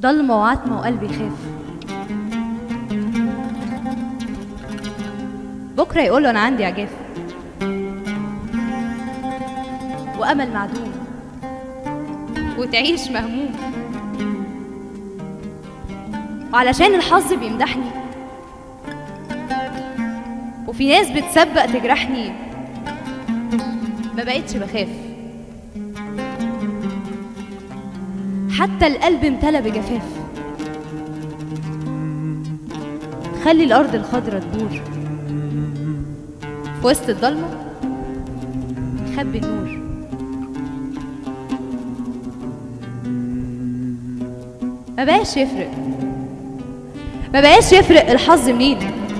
ضلمة وعتمة وقلبي يخاف بكرة يقوله أنا عندي عجاف وأمل معدوم وتعيش مهموم وعلشان الحظ بيمدحني وفي ناس بتسبق تجرحني ما بقتش بخاف حتى القلب امتلى بجفاف خلي الأرض الخضرة تبور في وسط الضلمة يخبي النور ما بقاش يفرق ما بقاش يفرق الحظ منين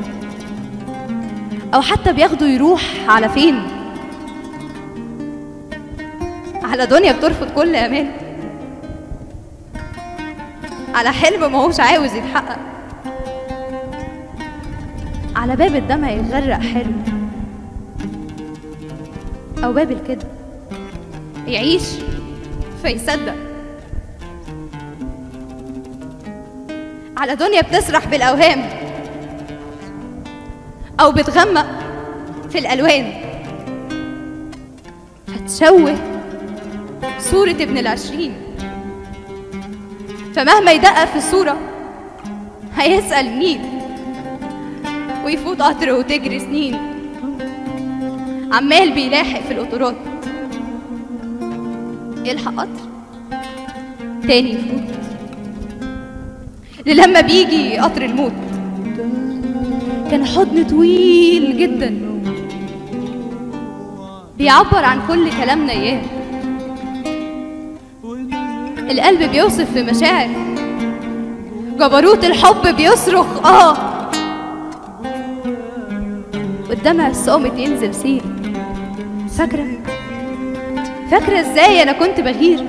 او حتى بياخده يروح على فين على دنيا بترفض كل امان على حلم ما هوش عاوز يتحقق على باب الدمع يغرق حلم او باب الكذب يعيش فيصدق على دنيا بتسرح بالاوهام او بتغمق في الالوان هتشوه صورة ابن العشرين فمهما يدقق في الصورة هيسأل مين ويفوت قطر وتجري سنين عمال بيلاحق في القطورات يلحق قطر تاني يفوت للما بيجي قطر الموت كان حضن طويل جدا بيعبر عن كل كلامنا اياه القلب بيوصف في مشاعر جبروت الحب بيصرخ اه والدمع الصامت ينزل سيل فاكرة فاكرة ازاي انا كنت بغير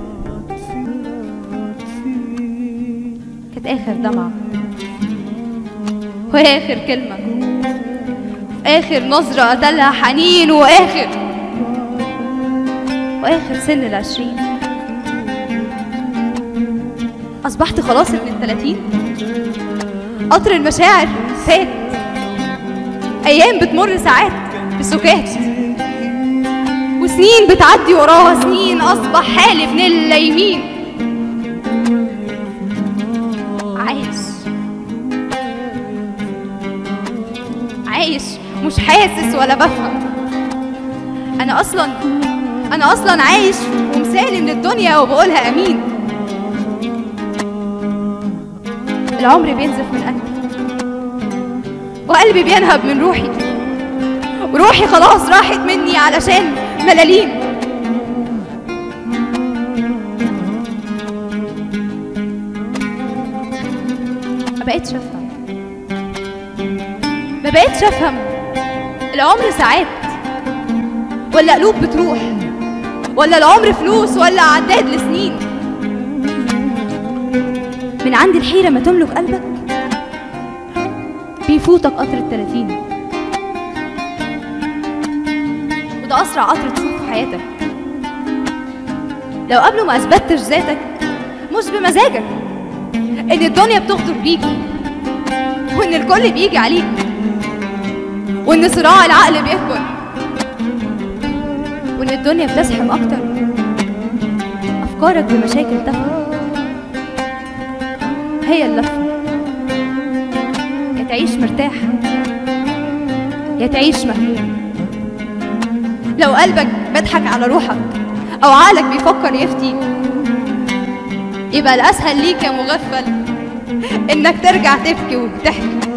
كانت اخر دمعة واخر كلمة اخر نظرة قتلها حنين واخر واخر سن العشرين اصبحت خلاص ابن التلاتين قطر المشاعر فات ايام بتمر ساعات بسكات وسنين بتعدي وراها سنين اصبح حالي ابن اللايمين عايش عايش مش حاسس ولا بفهم انا اصلا انا اصلا عايش ومسالم للدنيا وبقولها امين العمر بينزف من قلبي وقلبي بينهب من روحي وروحي خلاص راحت مني علشان ملاليم ما بقتش افهم ما بقتش افهم العمر ساعات ولا قلوب بتروح ولا العمر فلوس ولا عداد لسنين من عند الحيرة ما تملك قلبك بيفوتك قطر التلاتين وده أسرع قطر تشوفه في حياتك لو قبله ما أثبتش ذاتك مش بمزاجك إن الدنيا بتغدر بيك وإن الكل بيجي عليك وإن صراع العقل بيكبر وإن الدنيا بتزحم أكتر أفكارك بمشاكل تافهة هي اللفة يا تعيش مرتاح يا تعيش مهموم لو قلبك بيضحك على روحك أو عقلك بيفكر يفتي يبقى الأسهل ليك يا مغفل إنك ترجع تبكي وتحكي